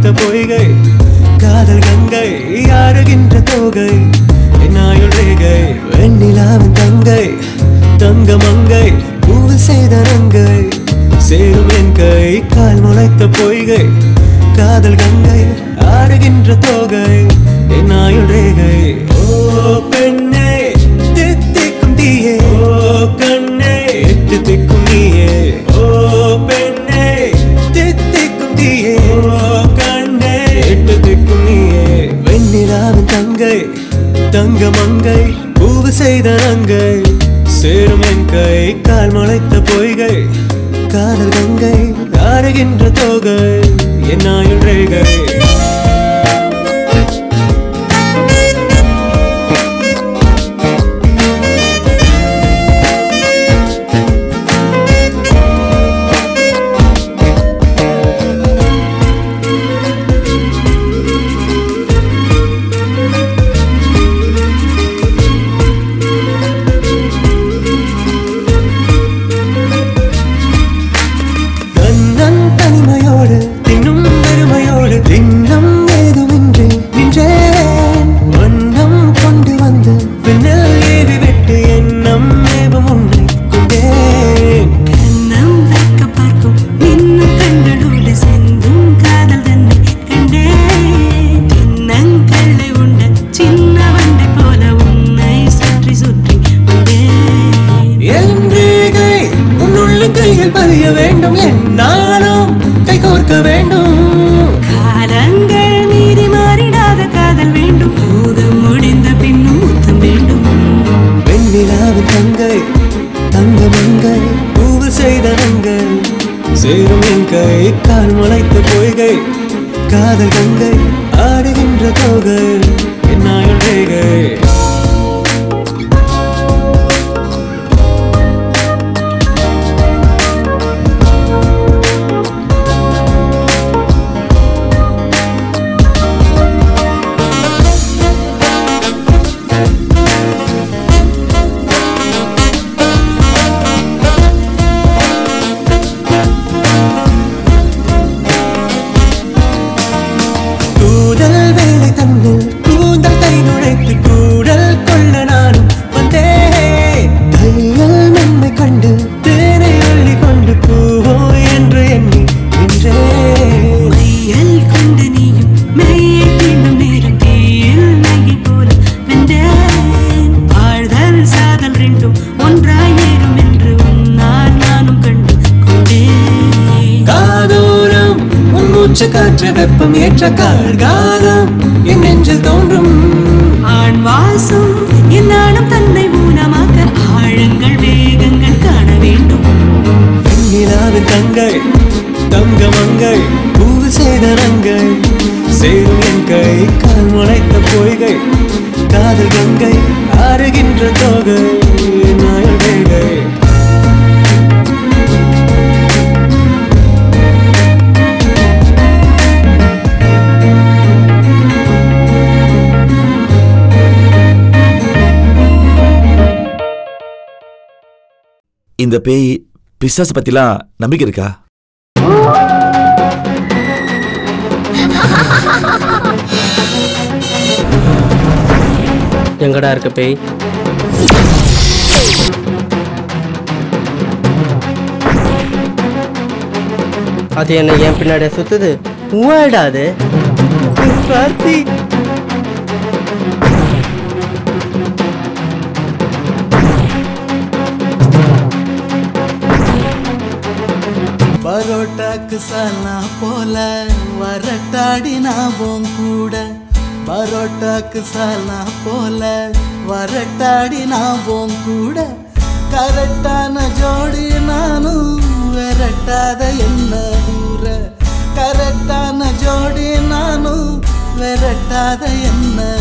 முளைத்த பொய்கை காதல் கங்கை ஆடுகின்ற தோகை என்னாயுள் ரேகை வெண்ணிலாவின் தங்கை தங்க மங்கை பூவில் செய்த நங்கை சேரும் என் கை கால் முளைத்த பொய்கை காதல் கங்கை ஆடுகின்ற தோகை என்னாயுள் ரேகை ஓ பெண்ணே தித்திக்கும் தீயே ஓ கண்ணே எட்டு திக்கும் நீயே ஓ பெண்ணே தித்திக்கும் தீயே ஓ கண்ணே எட்டு திக்கும் நீயே வெண்ணிலாவின் தங்கை தங்க மங்கை பூவு செய்த நங்கை சேரும் என் கை கால் முளைத்த பொய்கை காதல் கங்கை ஆடுகின்ற தோகை என்னாயுள் ரேகை தன்னன் தனிமையோடு தின்னும் பெருமையோடு தின்னம் ஏதுமின்றி நின்றேன் வண்ணம் கொண்டு வந்து பின்னல் ஏவி விட்டு எண்ணம் ஏவம் ஒன்றை கொண்டேன் கண்ணம் வைக்க பார்க்கும் மின்னும் கண்களோடு செந்தும் காதல் தன்னை கண்டேன் தென்னங்கல்லை உண்ட சின்ன வண்டை போல உன்னை சுற்றி சுற்றி வந்தேன் என்றேகை உன்னுள்ள கையில் பதிய வேண்டும் என்னாலும் கை கோர்க்க வேண்டும் காலங்கள் மீறி மாறிடாத காதல் வேண்டும் மோகம் முடிந்த பின்னும் முத்தம் வேண்டும் வெண்ணிலாவின் தங்கை தங்க மங்கை பூவு செய்த நங்கை சேரும் என் கை கால் முளைத்த பொய்கை காதல் கங்கை ஆடுகின்ற தோகை என்னாயுள் ரேகை கூதல் வேலை தன்னில் கூந்தல் கை நுழைத்து கூடல் கொள்ள நானும் வந்தேன் தையல் மென்மை கண்டு தேனை அள்ளி கொண்டு பூவோ என்று எண்ணி நின்றேன் மையல் கொண்ட நீயும் மெய்யை தீண்டும் நேரம் தீயில் நகை போல வெந்தேன் வாழ்தல் சாதல் ரெண்டும் ஒன்றாய் நேரும் என்று உன்னால் நானும் கண்டு கொண்டேன் காதோரம் உன் மூச்சு காற்று வெப்பம் ஏற்ற கார்காலம் என் நெஞ்சில் தோன்றும் ஆண் வாசம் என் நாணம் தன்னை ஊனமாக்க ஆழங்கள் வேகங்கள் காண வேண்டும் வெண்ணிலாவின் தங்கை தங்க மங்கை பூவு செய்த நங்கை சேரும் என் கை கால் முளைத்த பொய்கை காதல் கங்கை ஆறுகின்ற தோகை நாயல் வேகை இந்த பேய் பிசாசு பத்திலாம் நம்பிக்கை இருக்கா எங்கடா இருக்க பேய் அது என்ன என் பின்னாடியே சுத்துது உவாடா அது கார்த்தி பரோட்டாக்கு சலா போல வரட்டாடி நாவும் கூட பரோட்டாக்கு சலா போல வரட்டாடி நாவும் கூட கரெக்டான ஜோடி நானும் விரட்டாத என்ன தூர கரெக்டான ஜோடி நானும் விரட்டாத என்ன